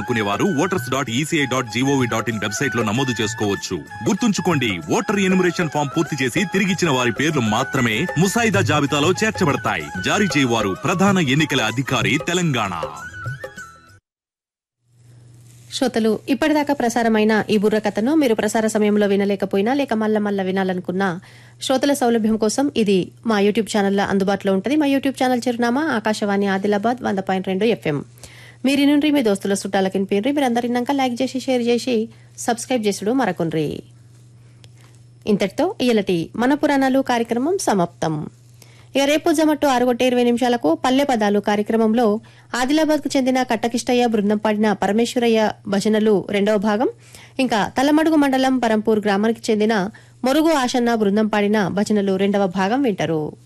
చేయాలనుకునే వారు voters dot ECI dot GOV dot in website లో నమోదు చేసుకోవచ్చు గుర్తుంచుకోండి ఓటర్ ఎనుమరేషన్ ఫామ్ పూర్తి చేసి తిరిగిచ్చిన వారి పేర్లు మాత్రమే ముసాయిదా జాబితాలో చేర్చబడతాయి జారీ చేయవారు ప్రధాన ఎన్నికల అధికారి తెలంగాణ శ్రోతలు ఇప్పటిదాకా ప్రసారమైన ఈ బుర్ర కథను మీరు ప్రసార సమయంలో వినలేకపోయినా లేక మల్ల మల్ల వినాలనుకున్నా శ్రోతల సౌలభ్యం కోసం ఇది మా యూట్యూబ్ ఛానల్లో అందుబాటులో ఉంటుంది మా యూట్యూబ్ ఛానల్ చిరునామా ఆకాశవాణి ఆదిలాబాద్ వంద పాయింట్ రెండు ఎఫ్ఎం మీరు నుండి మీ దోస్తుల చుట్టాలకి వినిపిండ్రి మీరు అందరినాక లైక్ చేసి షేర్ చేసి సబ్స్క్రైబ్ చేసుడు మరకుండ్రి ఇంతటితో ఇయలటి మన పురాణాలు కార్యక్రమం సమాప్తం ఇక రేపు జమట్టు ఆరుగొట్టే ఇరవై నిమిషాలకు పల్లె పదాలు కార్యక్రమంలో ఆదిలాబాద్ కు చెందిన కట్టకిష్టయ్య బృందం పాడిన పరమేశ్వరయ్య భజనలు రెండవ భాగం ఇంకా తలమడుగు మండలం పరంపూర్ గ్రామానికి చెందిన మొరుగు ఆశన్న బృందం పాడిన భజనలు రెండవ భాగం వింటారు